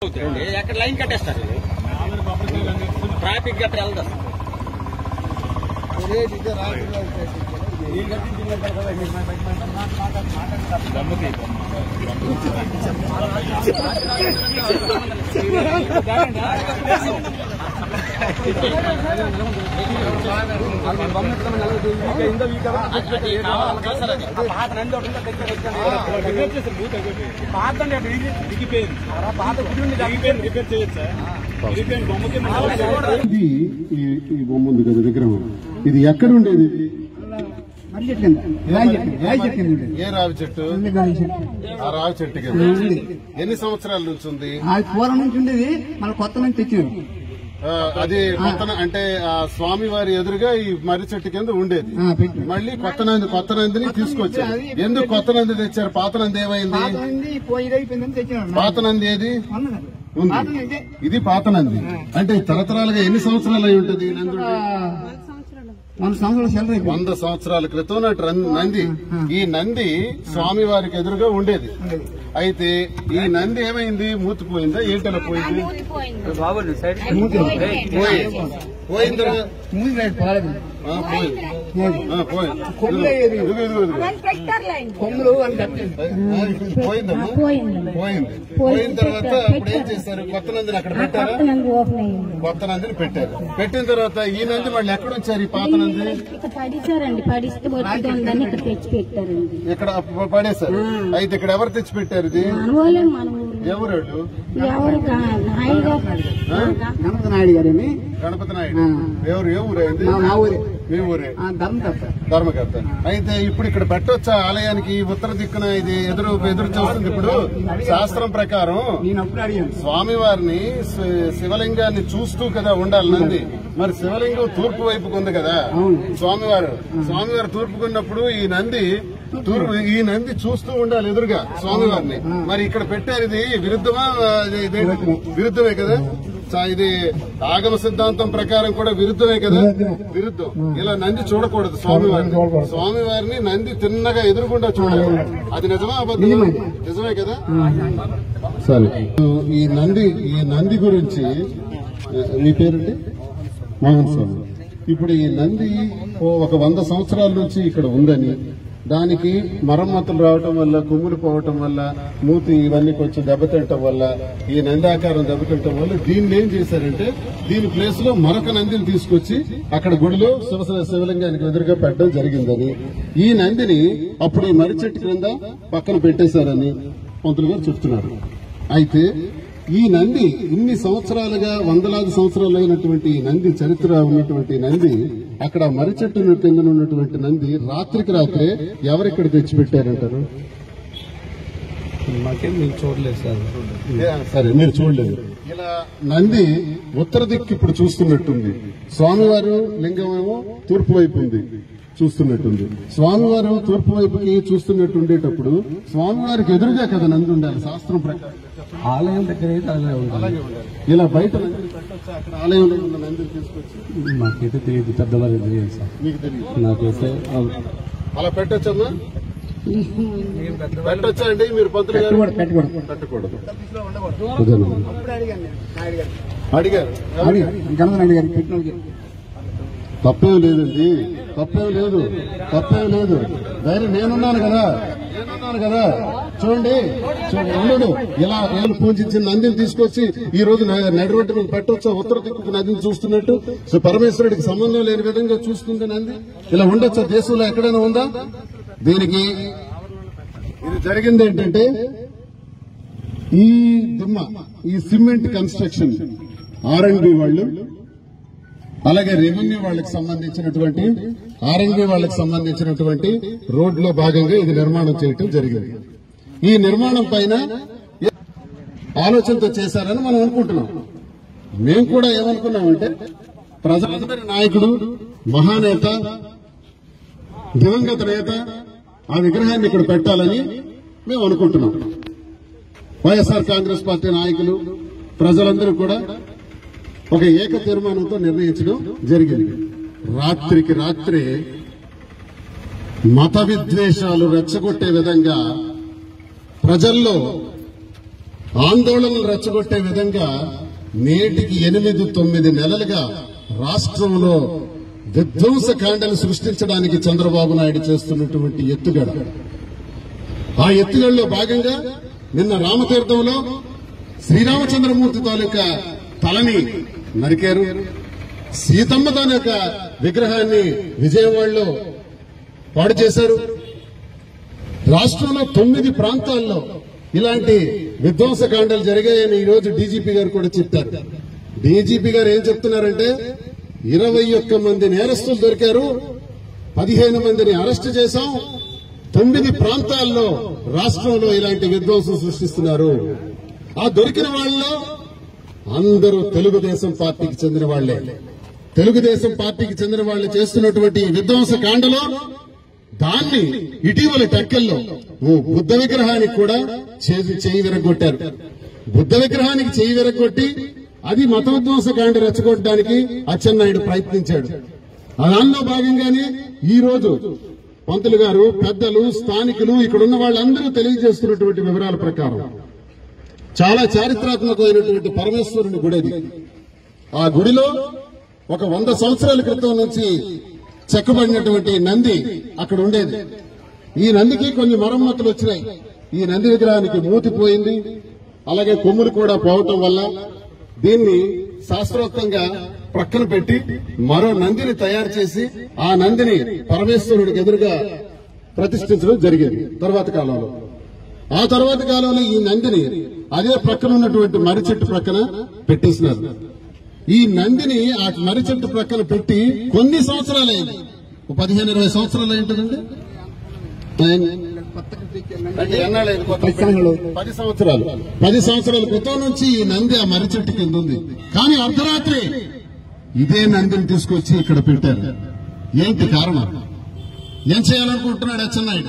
అవుతుంది ఎక్కడ లైన్ కట్టేస్తారు ట్రాఫిక్ గట్రా వెళ్దా ఇది ఈ ఈ బొమ్మ ఉంది కదా విగ్రహం ఇది ఎక్కడ ఉండేది ఇది? మరి చెట్టు కింద రాయి చెట్టు రాయి చెట్టు కింద ఉండేది. ఏ రావి చెట్టు ఉంది రాయి చెట్టు ఆ రావి చెట్టు కింద ఉంది. ఎన్ని సంవత్సరాల నుంచి ఉంది ఆ పూర్వం నుంచి ఉండేది మన కొత్త నుంచి తెచ్చినారు ఆ, అది కొత్త అంటే ఆ స్వామి వారి ఎదురుగా ఈ మర్రి చెట్టు కింద ఉండేది ఆ, పెట్టినారు మళ్ళీ కొత్త నంది కొత్త నందిని తీసుకొచ్చారు ఎందుకు కొత్త నంది తెచ్చారు పాత నంది ఏమైంది పాత నుండి పోయి అయిపోయిందని తెచ్చినారు పాత నంది ఏది ఉన్నది. ఉంది పాత నుండి ఇది పాత నంది అంటే తరతరాలుగా ఎన్ని సంవత్సరాలు అయి ఉంటుంది ఈ నంది ఉండి? వంద సంవత్సరాలు సెలవు అయిపోయింది వంద సంవత్సరాల క్రితం నాటి రన్- నంది ఈ నంది స్వామి వారికి ఎదురుగా ఉండేది ఉండేది. అయితే ఈ నంది ఏమైంది మూతిపోయిందా ఏంటలా పోయింది మూతి. పోయింది పోయిన తర్వాత మూతి రేటు పోలేదు. ఆ, పోయింది లేదు. ఆ, పోయింది కొమ్ములు అయ్యేది. ఇదిగో, ఇదిగో, ఇదిగో. కొమ్ములు అని చెప్పలేదు. ఆ, ఇప్పుడు పోయిందమ్మా పోయింది పోయింది పోయిన తర్వాత అప్పుడు ఏం చేస్తారు కొత్త నందిని అక్కడ పెట్టారా నంది ఓపెన్ అయింది కొత్త నందిని పెట్టారు పెట్టిన తర్వాత ఈ నంది మళ్ళీ ఎక్కడ ఉంచారు ఈ పాత నంది ఇక్కడ పడిచారండి పడిస్తే బొట్టుగా ఉందని ఇక్కడ తెచ్చి పెట్టారండి ఇక్కడ ప- పడేశారు అయితే ఇక్కడ ఎవరు తెచ్చి పెట్టారు ఇది మనవాళ్ళే మన ఊరు ఎవరు వాళ్ళు? ఎవరు కా- నాయుడు ఆ? గణపతి నాయుడు గారని గణపతి నాయుడు ఆ. ఎవరు ఏ ఊరే ఇది? మా మా ఊరే మీ ఊరే ఆ, ధర్మకర్త ధర్మకర్త అయితే ఇప్పుడు ఇక్కడ పెట్టొచ్చా ఆలయానికి ఈ ఉత్తర దిక్కున ఇది ఎదురు ఎదురు చూస్తుంది ఇప్పుడు శాస్త్రం ప్రకారం నేను అప్పుడు అడిగాను స్వామివారిని శి- శివలింగాన్ని చూస్తూ కదా ఉండాలి నంది మరి శివలింగం తూర్పు వైపుకు ఉంది కదా అవును. స్వామివారు స్వామివారు తూర్పుకున్నప్పుడు ఈ నంది తూర్పు ఈ నంది చూస్తూ ఉండాలి ఎదురుగా స్వామివారిని మరి ఇక్కడ పెట్టారు ఇది విరుద్ధమా ఇది- ఇది విరుద్ధమే కదా చా- ఇది ఆగమ సిద్ధాంతం ప్రకారం కూడా విరుద్ధమే కదా విరుద్ధం ఇలా నంది చూడకూడదు స్వామివారిని స్వామివారిని నంది తిన్నగా ఎదురుకుండా చూడాలి అది నిజమా అబద్ధమా నిజమే కదా సరే ఈ నంది ఈ నంది గురించి మీ పేరండి మోహన్ స్వామి ఇప్పుడు ఈ నంది ఓ ఒక వంద సంవత్సరాల నుంచి ఇక్కడ ఉందని దానికి మరమ్మతులు రావటం వల్ల కొమ్ములు పోవటం వల్ల మూతి ఇవన్నీ కొంచెం దెబ్బతింటం వల్ల ఈ నంది ఆకారం దెబ్బతింటం వల్ల దీన్ని ఏం చేశారంటే దీని ప్లేస్ లో మరొక నందిని తీసుకొచ్చి అక్కడ గుడిలో శివ శివలింగానికి ఎదురుగా పెట్టడం జరిగిందని ఈ నందిని అప్పుడు ఈ మర్రి చెట్టు క్రింద పక్కన పెట్టేశారని పంతులు గారు చెప్తున్నారు అయితే ఈ నంది ఇన్ని సంవత్సరాలుగా వందలాది సంవత్సరాలు అయినటువంటి ఈ నంది చరిత్ర ఉన్నటువంటి నంది అక్కడ మర్రి చెట్టు కింద ఉన్నటువంటి నంది రాత్రికి రాత్రే ఎవరిక్కడ తెచ్చిపెట్టారంటారు మాకేం మేము చూడలేదు సార్ ఏ, సరే మీరు చూడలేదు ఇలా నంది ఉత్తర దిక్కు ఇప్పుడు చూస్తున్నట్టుంది స్వామివారు లింగం ఏమో తూర్పు వైపు ఉంది చూస్తున్నట్టుంది స్వామివారు తూర్పు వైపుకి చూస్తున్నట్టు ఉండేటప్పుడు స్వామివారికి ఎదురుగా కదా నంది ఉండాలి శాస్త్రం ప్రకారం ఆలయం దగ్గర అయితే అలా ఉంటుంది అలాగే ఉండాలి ఇలా బయట నందిని పెట్టొచ్చా అక్కడ ఆలయంలో ఉన్న నందిని తీసుకొచ్చి మాకైతే తెలియదు పెద్దవారికి తెలియదు సార్ మీకు తెలియదు నాకైతే అలా పెట్టొచ్చమ్మా పెట్టొచ్చా అండి మీరు పంతులు గారు పెట్టకూడదు పెట్టకూడదు పెట్టకూడదు అదేనా. అప్పుడు అడిగాను నేను నాయుడు గారు అడిగారు అడిగాను గణపతి నాయుడు గారికి పెట్టిన వాళ్ళకి. తప్పేం లేదండి తప్పేం లేదు తప్పేం లేదు ధైర్యం నేనున్నాను కదా నేనున్నాను కదా చూడండి చూడండి ఉండు ఇలా నేను పూజించిన నందిని తీసుకొచ్చి ఈ రోజు న- నడి రోడ్డు మీద పెట్టొచ్చా ఉత్తర దిక్కు నదిని చూస్తున్నట్టు సో పరమేశ్వరుడికి సంబంధం లేని విధంగా చూస్తుంది నంది ఇలా ఉండొచ్చా దేశంలో ఎక్కడైనా ఉందా దీనికి ఇది జరిగింది ఏంటంటే ఈ దిమ్మ ఈ cement construction R and B వాళ్ళు అలాగే రెవెన్యూ వాళ్ళకి సంబంధించినటువంటి ఆర్ఎండ్బి వాళ్ళకి సంబంధించినటువంటి రోడ్ లో భాగంగా ఇది నిర్మాణం చేయటం జరిగింది ఈ నిర్మాణం పైన ఏ- ఆలోచనతో చేశారని మనం అనుకుంటున్నాం మేము కూడా ఏమనుకున్నామంటే ప్రజలందరి నాయకుడు మహానేత దివంగత నేత ఆ విగ్రహాన్ని ఇక్కడ పెట్టాలని మేము అనుకుంటున్నాం వైఎస్ఆర్ కాంగ్రెస్ పార్టీ నాయకులు ప్రజలందరూ కూడా ఒక ఏక తీర్మానంతో నిర్ణయించడం జరిగింది రాత్రికి రాత్రే మత విద్వేషాలు రెచ్చగొట్టే విధంగా ప్రజల్లో ఆందోళనలు రెచ్చగొట్టే విధంగా నేటికి ఎనిమిది తొమ్మిది నెలలుగా రాష్ట్రంలో విధ్వంసకాండలు సృష్టించడానికి చంద్రబాబు నాయుడు చేస్తున్నటువంటి ఎత్తుగడ ఆ ఎత్తుగడలో భాగంగా నిన్న రామతీర్థంలో శ్రీరామచంద్రమూర్తి తాలూకా తలని నరికారు సీతమ్మ తాలూకా విగ్రహాన్ని విజయవాడలో పాడు చేశారు రాష్ట్రంలో తొమ్మిది ప్రాంతాల్లో ఇలాంటి విధ్వంసకాండాలు జరిగాయని ఈ రోజు డీజీపీ గారు కూడా చెప్పారు డీజీపీ గారు ఏం చెప్తున్నారంటే ఇరవై ఒక్క మంది నేరస్తులు దొరికారు పదిహేను మందిని అరెస్ట్ చేశాం తొమ్మిది ప్రాంతాల్లో రాష్ట్రంలో ఇలాంటి విధ్వంసం సృష్టిస్తున్నారు ఆ దొరికిన వాళ్ళలో అందరూ తెలుగుదేశం పార్టీకి చెందిన వాళ్లే తెలుగుదేశం పార్టీకి చెందిన వాళ్ళు చేస్తున్నటువంటి ఈ విధ్వంస కాండలో దాన్ని ఇటీవల టెక్కల్లో ఓ బుద్ధ విగ్రహానికి కూడా చేయి చేయి విరగొట్టారు బుద్ధ విగ్రహానికి చేయి విరగొట్టి అది మత విధ్వంస కాండ రెచ్చగొట్టడానికి అచ్చెన్నాయుడు ప్రయత్నించాడు ఆ దానిలో భాగంగానే ఈ రోజు పంతులు గారు పెద్దలు స్థానికులు ఇక్కడున్న వాళ్ళందరూ తెలియజేస్తున్నటువంటి వివరాల ప్రకారం చాలా చారిత్రాత్మకమైనటువంటి పరమేశ్వరుని గుడి అది ఆ గుడిలో ఒక వంద సంవత్సరాల క్రితం నుంచి చెక్కబడినటువంటి నంది అక్కడ ఉండేది ఈ నందికి కొన్ని మరమ్మతులు వచ్చినాయి ఈ నంది విగ్రహానికి మూతి పోయింది అలాగే కొమ్ములు కూడా పోవటం వల్ల దీన్ని శాస్త్రోక్తంగా ప్రక్కన పెట్టి మరో నందిని తయారు చేసి ఆ నందిని పరమేశ్వరుడికి ఎదురుగా ప్రతిష్ఠించడం జరిగింది తర్వాత కాలంలో ఆ తర్వాత కాలంలో ఈ నందిని అదే ప్రక్కన ఉన్నటువంటి మర్రి చెట్టు ప్రక్కన పెట్టేసినారు ఈ నందిని ఆ మర్రి చెట్టు ప్రక్కన పెట్టి కొన్ని సంవత్సరాలు అయింది ఓ పదిహేను ఇరవై సంవత్సరాలు ఏంటండి అంటే ఎన్నాళ్ళైంది కొత్త పది సంవత్సరాలు. పది సంవత్సరాలు పది సంవత్సరాల క్రితం నుంచి ఈ నంది ఆ మర్రి చెట్టు కింద ఉంది కానీ అర్ధరాత్రి ఇదే నందిని తీసుకొచ్చి ఇక్కడ పెట్టారు ఏంటి కారణం ఏం చేయాలనుకుంటున్నాడు అచ్చెన్నాయుడు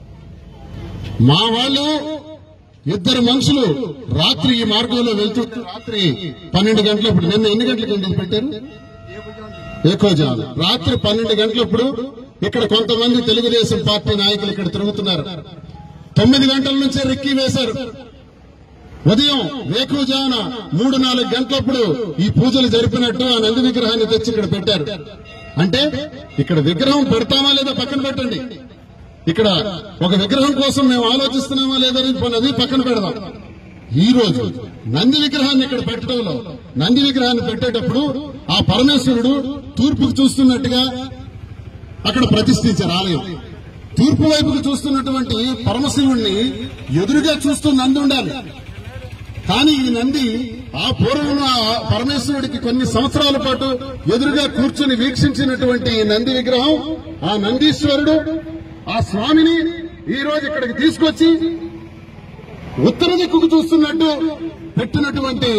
మా వాళ్ళు ఇద్దరు మనుషులు రాత్రి ఈ మార్గంలో వెళ్తూ రాత్రి పన్నెండు గంటలప్పుడు నిన్న ఎన్ని గంటలకు ఎందుకు పెట్టారు ఎక్కువ జాను రాత్రి పన్నెండు గంటలప్పుడు ఇక్కడ కొంతమంది తెలుగుదేశం పార్టీ నాయకులు ఇక్కడ తిరుగుతున్నారు తొమ్మిది గంటల నుంచే రెక్కి వేశారు ఉదయం వేకువజామున మూడు నాలుగు గంటలప్పుడు ఈ పూజలు జరిపినట్టు ఆ నంది విగ్రహాన్ని తెచ్చి ఇక్కడ పెట్టారు అంటే ఇక్కడ విగ్రహం పెడతామా లేదా పక్కన పెట్టండి ఇక్కడ ఒక విగ్రహం కోసం మేము ఆలోచిస్తున్నామా లేదా అనేది పోనీ అది పక్కన పెడదాం ఈ రోజు నంది విగ్రహాన్ని ఇక్కడ పెట్టడంలో నంది విగ్రహాన్ని పెట్టేటప్పుడు ఆ పరమేశ్వరుడు తూర్పుకు చూస్తున్నట్టుగా అక్కడ ప్రతిష్ఠించారు ఆలయం తూర్పు వైపుకు చూస్తున్నటువంటి పరమశివుణ్ణి ఎదురుగా చూస్తూ నంది ఉండాలి కానీ ఈ నంది ఆ పూర్వం ఆ పరమేశ్వరుడికి కొన్ని సంవత్సరాల పాటు ఎదురుగా కూర్చుని వీక్షించినటువంటి ఈ నంది విగ్రహం ఆ నందీశ్వరుడు ఆ స్వామిని ఈ రోజు ఇక్కడికి తీసుకొచ్చి ఉత్తర దిక్కుకు చూస్తున్నట్టు పెట్టినటువంటి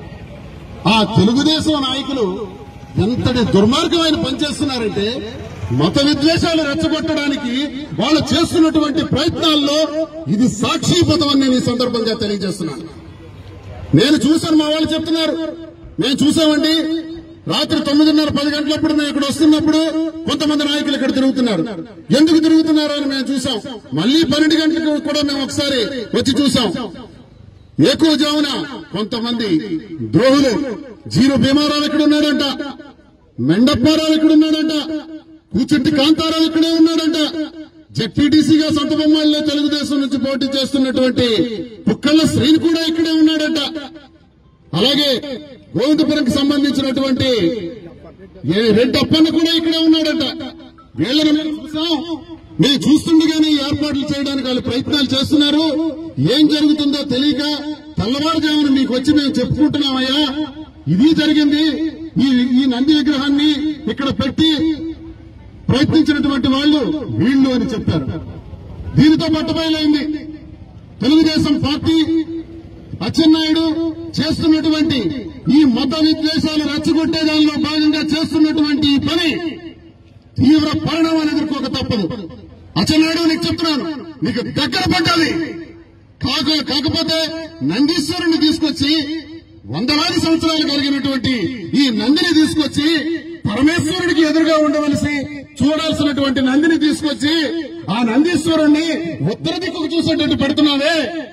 ఆ తెలుగుదేశం నాయకులు ఎంతటి దుర్మార్గమైన పని చేస్తున్నారంటే మత విద్వేషాలు రెచ్చగొట్టడానికి వాళ్ళు చేస్తున్నటువంటి ప్రయత్నాల్లో ఇది సాక్షీపథం అని నేను ఈ సందర్భంగా తెలియజేస్తున్నాను నేను చూశాను మా వాళ్ళు చెప్తున్నారు మేము చూసామండి రాత్రి తొమ్మిదిన్నర పది గంటలప్పుడు మేము ఇక్కడ వస్తున్నప్పుడు కొంతమంది నాయకులు ఇక్కడ తిరుగుతున్నారు ఎందుకు తిరుగుతున్నారు అని మేము చూసాం మళ్ళీ పన్నెండు గంటలకు కూడా మేము ఒకసారి వచ్చి చూసాం ఎక్కువ జామున కొంతమంది ద్రోహులు జీరో భీమారావు ఇక్కడ ఉన్నాడంట మెండప్పారావు ఇక్కడ ఉన్నాడంట కూచుట్టి కాంతారావు ఇక్కడే ఉన్నాడంట జెడ్పీటీసీగా సొంత బొమ్మాళ్ళలో తెలుగుదేశం నుంచి పోటీ చేస్తున్నటువంటి పుక్కళ్ళ శ్రీని కూడా ఇక్కడే ఉన్నాడంట అలాగే గోవిందపురంకి సంబంధించినటువంటి ఏ రెడ్డి అప్పన్న కూడా ఇక్కడే ఉన్నాడట వీళ్ళని మేము చూసాం మేము చూస్తుండగానే ఈ ఏర్పాట్లు చేయడానికి వాళ్ళు ప్రయత్నాలు చేస్తున్నారు ఏం జరుగుతుందో తెలియక తెల్లవారుజామున మీకు వచ్చి మేము చెప్పుకుంటున్నామయ్యా ఇది జరిగింది ఈ ఈ నంది విగ్రహాన్ని ఇక్కడ పెట్టి ప్రయత్నించినటువంటి వాళ్ళు వీళ్ళు అని చెప్పారు దీనితో పట్టుబయలైంది తెలుగుదేశం పార్టీ అచ్చెన్నాయుడు చేస్తున్నటువంటి ఈ మత విద్వేషాలు రెచ్చగొట్టే దానిలో భాగంగా చేస్తున్నటువంటి ఈ పని తీవ్ర పరిణామాలు ఎదుర్కోక తప్పదు అచ్చెన్నాయుడు నీకు చెప్తున్నాను నీకు దగ్గర పడ్డది కాక కాకపోతే నందీశ్వరుని తీసుకొచ్చి వందలాది సంవత్సరాలు కలిగినటువంటి ఈ నందిని తీసుకొచ్చి పరమేశ్వరుడికి ఎదురుగా ఉండవలసి చూడాల్సినటువంటి నందిని తీసుకొచ్చి ఆ నందీశ్వరుణ్ణి ఉత్తర దిక్కుకు చూసేటట్టు పెడుతున్నావే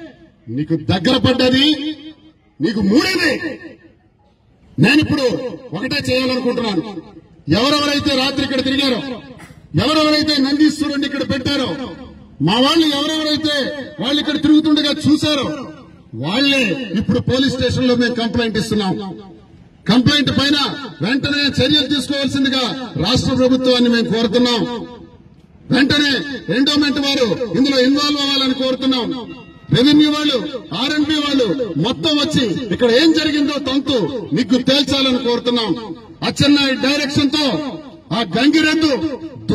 నీకు దగ్గర పడ్డది నీకు మూడేది నేనిప్పుడు ఒకటే చేయాలనుకుంటున్నాను ఎవరెవరైతే రాత్రి ఇక్కడ తిరిగారో ఎవరెవరైతే నందీశ్వరుడిని ఇక్కడ పెట్టారో మా వాళ్ళు ఎవరెవరైతే వాళ్ళు ఇక్కడ తిరుగుతుండగా చూశారో వాళ్లే ఇప్పుడు పోలీస్ స్టేషన్ లో మేము కంప్లైంట్ ఇస్తున్నాం కంప్లైంట్ పైన వెంటనే చర్యలు తీసుకోవాల్సిందిగా రాష్ట్ర ప్రభుత్వాన్ని మేము కోరుతున్నాం వెంటనే ఎండోమెంట్ వారు ఇందులో ఇన్వాల్వ్ అవ్వాలని కోరుతున్నాం రెవెన్యూ వాళ్ళు ఆర్ఎన్బి వాళ్ళు మొత్తం వచ్చి ఇక్కడ ఏం జరిగిందో తంతు మీకు తేల్చాలని కోరుతున్నాం అచ్చెన్నాయుడు డైరెక్షన్ తో ఆ గంగిరెద్దు